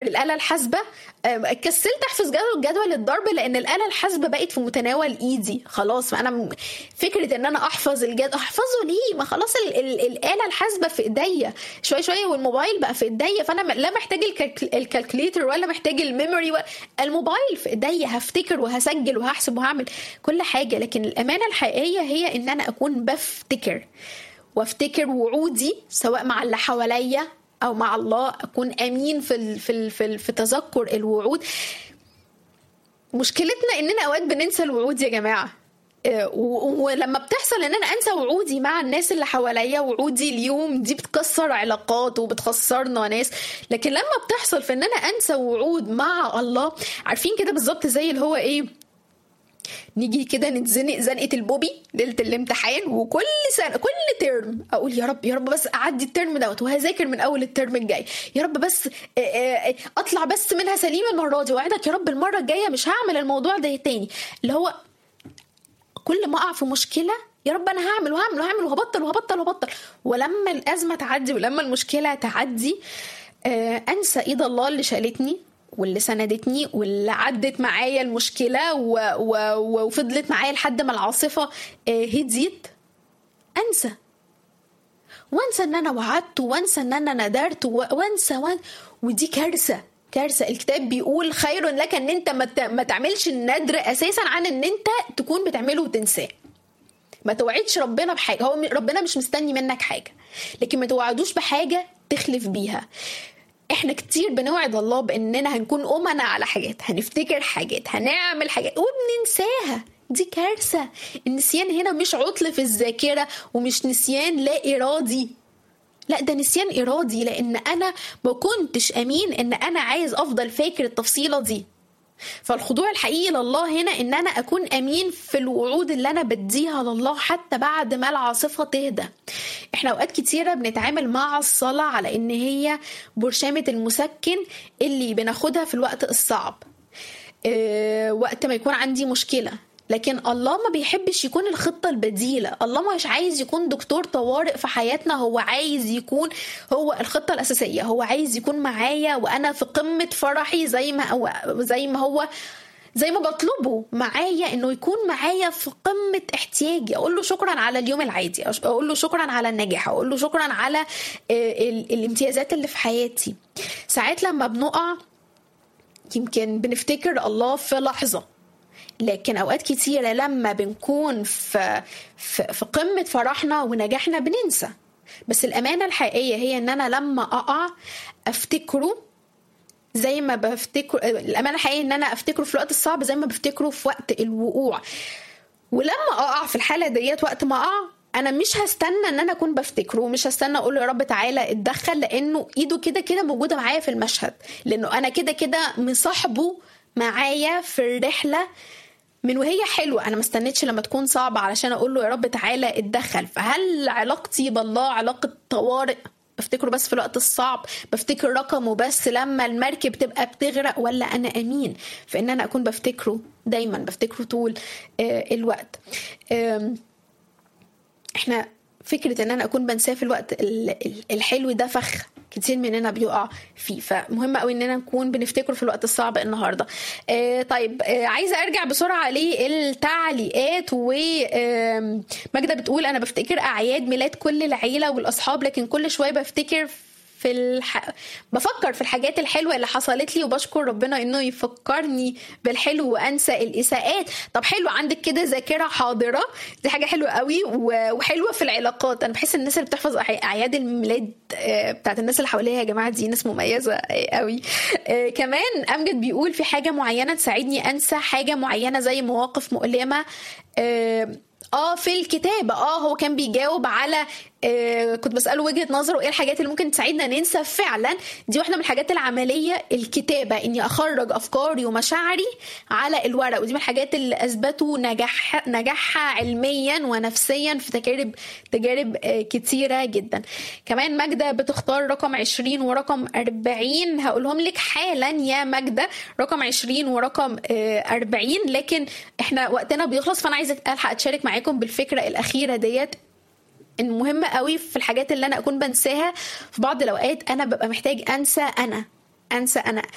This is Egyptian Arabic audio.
الاله الحاسبه آه، كسلت احفظ جدول جدول الضرب لان الاله الحاسبه بقت في متناول ايدي خلاص فانا م- فكره ان انا احفظ الجدول احفظه ليه ما خلاص ال ال الاله الحاسبه في ايديا شويه شويه والموبايل بقى في ايديا فانا م- لا محتاج الكالك- الكالكوليتر ولا محتاج الميموري ولا الموبايل في ايديا هفتكر وهسجل وهحسب وهعمل كل حاجه لكن الامانه الحقيقيه هي ان انا اكون بفتكر وافتكر وعودي سواء مع اللي حواليا او مع الله اكون امين في ال في ال في, ال في تذكر الوعود مشكلتنا اننا اوقات بننسى الوعود يا جماعه آه، و- ولما بتحصل ان انا انسى وعودي مع الناس اللي حواليا وعودي اليوم دي بتكسر علاقات وبتخسرنا ناس لكن لما بتحصل في ان انا انسى وعود مع الله عارفين كده بالظبط زي اللي هو ايه نيجي كده نتزنق زنقه البوبي ليله الامتحان وكل سنه كل ترم اقول يا رب يا رب بس اعدي الترم دوت وهذاكر من اول الترم الجاي يا رب بس آه، آه، اطلع بس منها سليم المره دي وعدك يا رب المره الجايه مش هعمل الموضوع ده تاني اللي هو كل ما اقع في مشكله يا رب انا هعمل وهعمل وهعمل وهبطل وهبطل وهبطل ولما الازمه تعدي ولما المشكله تعدي آه، انسى ايد الله اللي شالتني واللي سندتني واللي عدت معايا المشكله و... و... وفضلت معايا لحد ما العاصفه آه، هديت انسى وانسى ان انا وعدت وانسى ان انا ندرت و- وانسى وان... ودي كارثه كارثه الكتاب بيقول خير لك ان انت ما, ت... ما تعملش الندر اساسا عن ان انت تكون بتعمله وتنساه ما توعدش ربنا بحاجه هو م- ربنا مش مستني منك حاجه لكن ما توعدوش بحاجه تخلف بيها احنا كتير بنوعد الله باننا هنكون امنا على حاجات هنفتكر حاجات هنعمل حاجات وبننساها دي كارثه النسيان هنا مش عطل في الذاكره ومش نسيان لا ارادي لا ده نسيان ارادي لان انا ما كنتش امين ان انا عايز افضل فاكر التفصيله دي فالخضوع الحقيقي لله هنا ان انا اكون امين في الوعود اللي انا بديها لله حتى بعد ما العاصفه تهدى احنا اوقات كتيره بنتعامل مع الصلاه على ان هي برشامه المسكن اللي بناخدها في الوقت الصعب اه وقت ما يكون عندي مشكله لكن الله ما بيحبش يكون الخطة البديلة الله مش عايز يكون دكتور طوارئ في حياتنا هو عايز يكون هو الخطة الأساسية هو عايز يكون معايا وأنا في قمة فرحي زي ما هو زي ما هو زي ما بطلبه معايا انه يكون معايا في قمه احتياجي اقول له شكرا على اليوم العادي اقول له شكرا على النجاح اقول له شكرا على آه، ال- الامتيازات اللي في حياتي ساعات لما بنقع يمكن بنفتكر الله في لحظه لكن اوقات كتيره لما بنكون في في, في قمه فرحنا ونجاحنا بننسى بس الامانه الحقيقيه هي ان انا لما اقع افتكره زي ما بفتكر الامانه الحقيقيه ان انا افتكره في الوقت الصعب زي ما بفتكره في وقت الوقوع ولما اقع في الحاله ديت وقت ما اقع انا مش هستنى ان انا اكون بفتكره ومش هستنى اقول له يا رب تعالى اتدخل لانه ايده كده كده موجوده معايا في المشهد لانه انا كده كده مصاحبه معايا في الرحله من وهي حلوه انا ما استنيتش لما تكون صعبه علشان اقول له يا رب تعالى اتدخل فهل علاقتي بالله علاقه طوارئ بفتكره بس في الوقت الصعب بفتكر رقمه بس لما المركب تبقى بتغرق ولا انا امين في ان انا اكون بفتكره دايما بفتكره طول آه، الوقت آم، احنا فكرة ان انا اكون بنساه في الوقت ال- ال- الحلو ده فخ كتير مننا بيقع فيه فمهم قوي اننا نكون بنفتكره في الوقت الصعب النهارده آه طيب آه عايزه ارجع بسرعه للتعليقات وماجده بتقول انا بفتكر اعياد ميلاد كل العيله والاصحاب لكن كل شويه بفتكر في الح... بفكر في الحاجات الحلوه اللي حصلت لي وبشكر ربنا انه يفكرني بالحلو وانسى الاساءات طب حلو عندك كده ذاكره حاضره دي حاجه حلوه قوي و- وحلوه في العلاقات انا بحس الناس اللي بتحفظ أع- اعياد الميلاد آه، بتاعت الناس اللي حواليها يا جماعه دي ناس مميزه آه، قوي آه، كمان امجد بيقول في حاجه معينه تساعدني انسى حاجه معينه زي مواقف مؤلمه آه، اه في الكتابة اه هو كان بيجاوب على آه كنت بسأله وجهة نظره ايه الحاجات اللي ممكن تساعدنا ننسى فعلا دي واحدة من الحاجات العملية الكتابة اني اخرج افكاري ومشاعري على الورق ودي من الحاجات اللي اثبتوا نجاح نجاحها علميا ونفسيا في تجارب تجارب آه كتيرة جدا كمان ماجدة بتختار رقم 20 ورقم 40 هقولهم لك حالا يا ماجدة رقم 20 ورقم آه 40 لكن احنا وقتنا بيخلص فانا عايزة الحق اتشارك معاكم بالفكرة الاخيرة ديت ان مهم قوي في الحاجات اللي انا اكون بنساها في بعض الاوقات انا ببقى محتاج انسى انا انسى انا